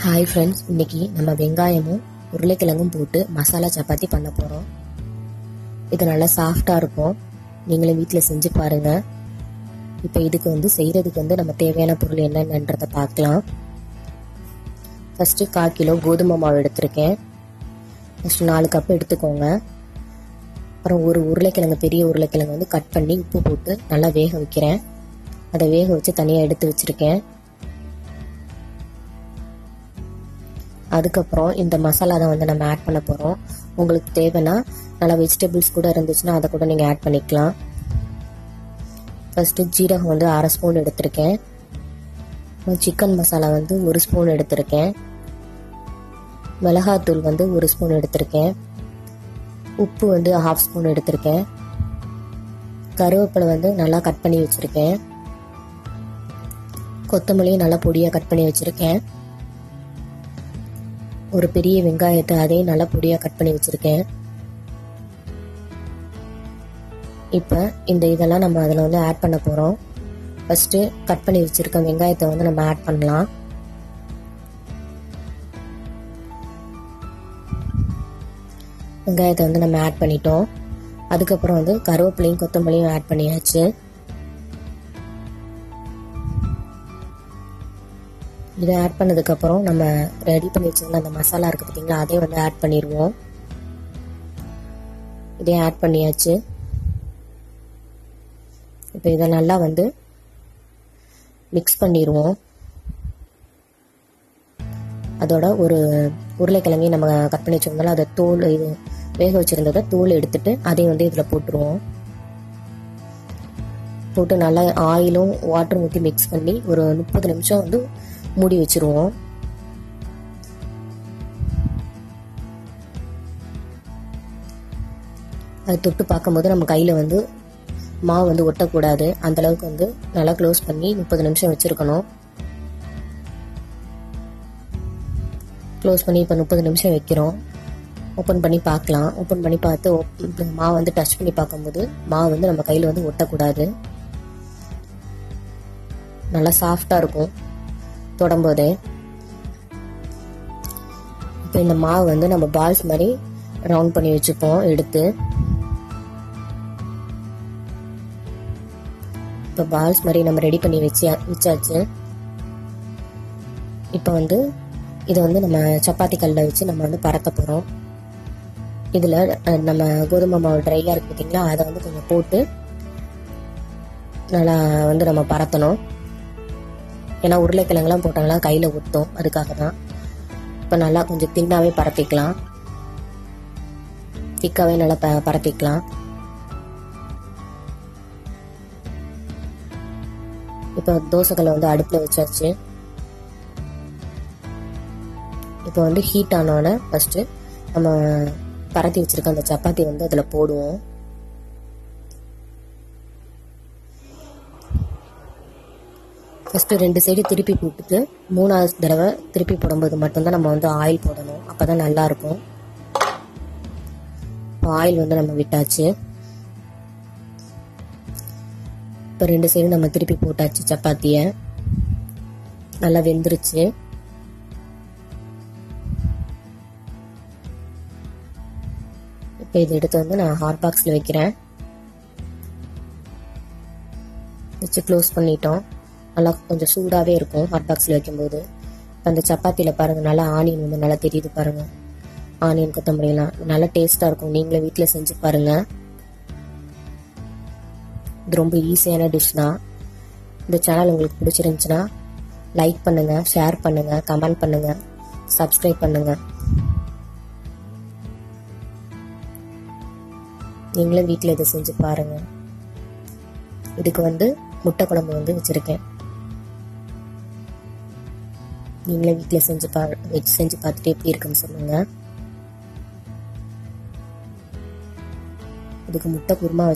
hi friends இன்னைக்கு நம்ம வெங்காயமும் உருளைக்கிழங்கும் போட்டு மசாலா சப்பாத்தி பண்ண போகிறோம் இது நல்லா சாஃப்டாக இருக்கும் நீங்களும் வீட்டில் செஞ்சு பாருங்க இப்போ இதுக்கு வந்து செய்கிறதுக்கு வந்து நம்ம தேவையான பொருள் என்னென்னன்றதை பார்க்கலாம் ஃபஸ்ட்டு கால் கிலோ கோதுமை மாவு எடுத்திருக்கேன் ஃபஸ்ட்டு நாலு கப் எடுத்துக்கோங்க அப்புறம் ஒரு உருளைக்கிழங்கு பெரிய உருளைக்கிழங்கு வந்து கட் பண்ணி உப்பு போட்டு நல்லா வேக வைக்கிறேன் அதை வேக வச்சு தனியாக எடுத்து வச்சுருக்கேன் அதுக்கப்புறம் இந்த மசாலா தான் வந்து நம்ம ஆட் பண்ண போகிறோம் உங்களுக்கு தேவைன்னா நல்லா வெஜிடபிள்ஸ் கூட இருந்துச்சுன்னா அதை கூட நீங்கள் ஆட் பண்ணிக்கலாம் ஃபஸ்ட்டு ஜீரகம் வந்து அரை ஸ்பூன் எடுத்திருக்கேன் சிக்கன் மசாலா வந்து ஒரு ஸ்பூன் எடுத்திருக்கேன் மிளகாத்தூள் வந்து ஒரு ஸ்பூன் எடுத்திருக்கேன் உப்பு வந்து ஹாஃப் ஸ்பூன் எடுத்திருக்கேன் கருவேப்பிலை வந்து நல்லா கட் பண்ணி வச்சுருக்கேன் கொத்தமல்லியும் நல்லா பொடியாக கட் பண்ணி வச்சுருக்கேன் ஒரு பெரிய வெங்காயத்தை அதையும் நல்லா பொடியாக கட் பண்ணி வச்சுருக்கேன் இப்போ இந்த இதெல்லாம் நம்ம அதில் வந்து ஆட் பண்ண போகிறோம் ஃபஸ்ட்டு கட் பண்ணி வச்சுருக்க வெங்காயத்தை வந்து நம்ம ஆட் பண்ணலாம் வெங்காயத்தை வந்து நம்ம ஆட் பண்ணிட்டோம் அதுக்கப்புறம் வந்து கருவேப்பிலையும் கொத்தமல்லியும் ஆட் பண்ணியாச்சு இதை ஆட் பண்ணதுக்கப்புறம் நம்ம ரெடி பண்ணி வச்சிருந்த அந்த மசாலா இருக்குது பார்த்தீங்களா அதையும் வந்து ஆட் பண்ணிடுவோம் இதையும் ஆட் பண்ணியாச்சு இப்போ இதை நல்லா வந்து மிக்ஸ் பண்ணிடுவோம் அதோட ஒரு உருளைக்கிழங்கையும் நம்ம கட் பண்ணி வச்சிருந்தாலும் அதை தோல் இது வேக வச்சுருந்ததை தோல் எடுத்துட்டு அதையும் வந்து இதில் போட்டுருவோம் போட்டு நல்லா ஆயிலும் வாட்டரும் ஊற்றி மிக்ஸ் பண்ணி ஒரு முப்பது நிமிஷம் வந்து மூடி வச்சிருவோம் அது தொட்டு பார்க்கும்போது நம்ம கையில் வந்து மாவு வந்து ஒட்டக்கூடாது அந்த அளவுக்கு வந்து நல்லா க்ளோஸ் பண்ணி முப்பது நிமிஷம் வச்சுருக்கணும் க்ளோஸ் பண்ணி இப்போ முப்பது நிமிஷம் வைக்கிறோம் ஓப்பன் பண்ணி பார்க்கலாம் ஓப்பன் பண்ணி பார்த்து மாவு வந்து டச் பண்ணி பார்க்கும்போது மாவு வந்து நம்ம கையில் வந்து ஒட்டக்கூடாது நல்லா சாஃப்டாக இருக்கும் தொடும்போதே இப்போ இந்த மாவு வந்து நம்ம பால்ஸ் மாதிரி ரவுண்ட் பண்ணி வச்சுப்போம் எடுத்து இப்போ பால்ஸ் மாதிரி நம்ம ரெடி பண்ணி வச்சு வச்சாச்சு இப்போ வந்து இதை வந்து நம்ம சப்பாத்தி கல்லில் வச்சு நம்ம வந்து பரத்த போகிறோம் இதில் நம்ம கோதுமை மாவு ட்ரையாக இருக்குது பார்த்தீங்களா அதை வந்து கொஞ்சம் போட்டு நல்லா வந்து நம்ம பரத்தணும் ஏன்னா உருளைக்கிழங்குலாம் போட்டாங்கன்னா கையில் ஒட்டும் அதுக்காக தான் இப்போ நல்லா கொஞ்சம் தின்னாவே பரப்பிக்கலாம் திக்காவே நல்லா ப பரப்பிக்கலாம் இப்போ தோசைக்கல்லை வந்து அடுப்பில் வச்சாச்சு இப்போ வந்து ஹீட் ஆனோடனே ஃபஸ்ட்டு நம்ம பரத்தி வச்சுருக்க அந்த சப்பாத்தி வந்து அதில் போடுவோம் ஃபஸ்ட்டு ரெண்டு சைடு திருப்பி போட்டுட்டு மூணாவது தடவை திருப்பி போடும்போது மட்டும்தான் நம்ம வந்து ஆயில் போடணும் அப்போ தான் நல்லாயிருக்கும் இப்போ ஆயில் வந்து நம்ம விட்டாச்சு இப்போ ரெண்டு சைடு நம்ம திருப்பி போட்டாச்சு சப்பாத்தியை நல்லா வெந்துருச்சு இப்போ இதை எடுத்து வந்து நான் ஹாட் பாக்ஸில் வைக்கிறேன் வச்சு க்ளோஸ் பண்ணிட்டோம் நல்லா கொஞ்சம் சூடாகவே இருக்கும் ஹாட் பாக்ஸில் வைக்கும்போது இப்போ அந்த சப்பாத்தியில் பாருங்கள் நல்லா ஆனியன் வந்து நல்லா தெரியுது பாருங்கள் ஆனியன் கொத்தமல்லிலாம் நல்லா டேஸ்ட்டாக இருக்கும் நீங்களே வீட்டில் செஞ்சு பாருங்கள் இது ரொம்ப ஈஸியான டிஷ் தான் இந்த சேனல் உங்களுக்கு பிடிச்சிருந்துச்சுன்னா லைக் பண்ணுங்கள் ஷேர் பண்ணுங்கள் கமெண்ட் பண்ணுங்கள் சப்ஸ்கிரைப் பண்ணுங்கள் நீங்களும் வீட்டில் இதை செஞ்சு பாருங்கள் இதுக்கு வந்து முட்டை குழம்பு வந்து வச்சுருக்கேன் நீங்களே வீட்டில் செஞ்சு பா செஞ்சு பார்த்துட்டு எப்படி இருக்குன்னு சொல்லுங்கள் இதுக்கு முட்டை குருமா